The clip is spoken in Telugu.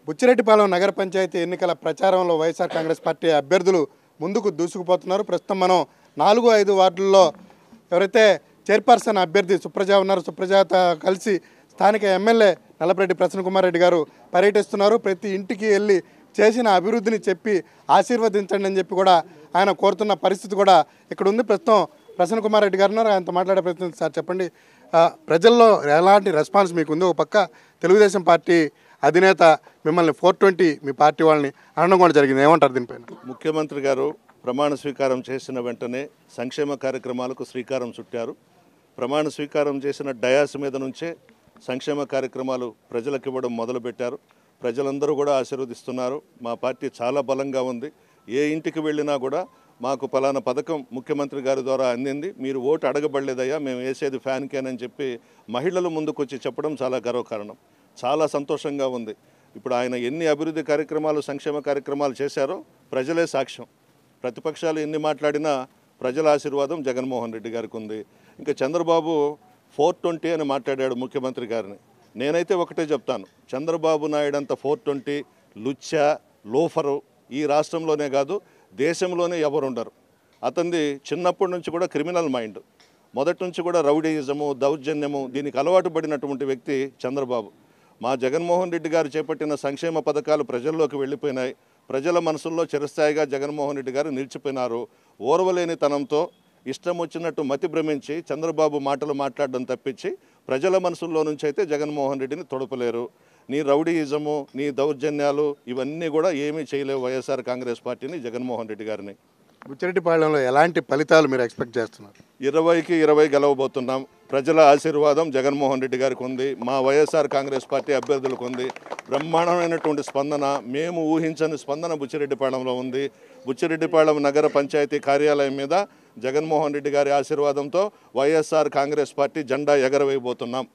బుచ్చిరెడ్డిపాలెం నగర పంచాయతీ ఎన్నికల ప్రచారంలో వైఎస్ఆర్ కాంగ్రెస్ పార్టీ అభ్యర్థులు ముందుకు దూసుకుపోతున్నారు ప్రస్తుతం మనం నాలుగు ఐదు వార్డుల్లో ఎవరైతే చైర్పర్సన్ అభ్యర్థి సుప్రజ ఉన్నారు సుప్రజతో కలిసి స్థానిక ఎమ్మెల్యే నల్లపరెడ్డి ప్రసన్న కుమార్ రెడ్డి గారు పర్యటిస్తున్నారు ప్రతి ఇంటికి వెళ్ళి చేసిన అభివృద్ధిని చెప్పి ఆశీర్వదించండి అని చెప్పి కూడా ఆయన కోరుతున్న పరిస్థితి కూడా ఇక్కడ ఉంది ప్రస్తుతం ప్రసన్న కుమార్ రెడ్డి గారు ఉన్నారు ఆయనతో మాట్లాడే ప్రయత్నం సార్ చెప్పండి ఆ, ప్రజల్లో ఎలాంటి రెస్పాన్స్ మీకు ఉంది ఒక పక్క తెలుగుదేశం పార్టీ అధినేత మిమ్మల్ని ఫోర్ ట్వంటీ మీ పార్టీ వాళ్ళని అనడం కూడా జరిగింది ఏమంటారు దీనిపైన ముఖ్యమంత్రి గారు ప్రమాణ స్వీకారం చేసిన వెంటనే సంక్షేమ కార్యక్రమాలకు శ్రీకారం చుట్టారు ప్రమాణ స్వీకారం చేసిన డయాస్ మీద నుంచే సంక్షేమ కార్యక్రమాలు ప్రజలకు ఇవ్వడం మొదలుపెట్టారు ప్రజలందరూ కూడా ఆశీర్వదిస్తున్నారు మా పార్టీ చాలా బలంగా ఉంది ఏ ఇంటికి వెళ్ళినా కూడా మాకు పలానా పథకం ముఖ్యమంత్రి గారి ద్వారా అందింది మీరు ఓటు అడగబడలేదయ్యా మేము వేసేది ఫ్యాన్కేనని చెప్పి మహిళలు ముందుకొచ్చి చెప్పడం చాలా గర్వకారణం చాలా సంతోషంగా ఉంది ఇప్పుడు ఆయన ఎన్ని అభివృద్ధి కార్యక్రమాలు సంక్షేమ కార్యక్రమాలు చేశారో ప్రజలే సాక్ష్యం ప్రతిపక్షాలు ఎన్ని మాట్లాడినా ప్రజల ఆశీర్వాదం జగన్మోహన్ రెడ్డి గారికి ఉంది ఇంకా చంద్రబాబు ఫోర్ ట్వంటీ అని మాట్లాడాడు ముఖ్యమంత్రి గారిని నేనైతే ఒకటే చెప్తాను చంద్రబాబు నాయుడు అంత ఫోర్ ట్వంటీ లుచ్చ లోఫరు ఈ రాష్ట్రంలోనే కాదు దేశంలోనే ఎవరు ఉండరు అతనిది చిన్నప్పటి నుంచి కూడా క్రిమినల్ మైండ్ మొదటి నుంచి కూడా రౌడీయిజము దౌర్జన్యము దీనికి అలవాటు పడినటువంటి వ్యక్తి చంద్రబాబు మా జగన్మోహన్ రెడ్డి గారు చేపట్టిన సంక్షేమ పథకాలు ప్రజల్లోకి వెళ్ళిపోయినాయి ప్రజల మనసుల్లో చిరస్థాయిగా జగన్మోహన్ రెడ్డి గారు నిలిచిపోయినారు ఓర్వలేనితనంతో ఇష్టం వచ్చినట్టు మతి భ్రమించి చంద్రబాబు మాటలు మాట్లాడడం తప్పించి ప్రజల మనసుల్లో నుంచి అయితే జగన్మోహన్ రెడ్డిని తొడపలేరు నీ రౌడీయిజము నీ దౌర్జన్యాలు ఇవన్నీ కూడా ఏమీ చేయలేవు వైఎస్ఆర్ కాంగ్రెస్ పార్టీని జగన్మోహన్ రెడ్డి గారిని బుచ్చిరెడ్డిపాళెంలో ఎలాంటి ఫలితాలు మీరు ఎక్స్పెక్ట్ చేస్తున్నారు ఇరవైకి ఇరవై గెలవబోతున్నాం ప్రజల ఆశీర్వాదం జగన్మోహన్ రెడ్డి గారికి ఉంది మా వైఎస్ఆర్ కాంగ్రెస్ పార్టీ అభ్యర్థులకు ఉంది బ్రహ్మాండమైనటువంటి స్పందన మేము ఊహించని స్పందన బుచ్చిరెడ్డిపాళెంలో ఉంది బుచ్చిరెడ్డిపాళెం నగర పంచాయతీ కార్యాలయం మీద జగన్మోహన్ రెడ్డి గారి ఆశీర్వాదంతో వైఎస్ఆర్ కాంగ్రెస్ పార్టీ జెండా ఎగరవేయబోతున్నాం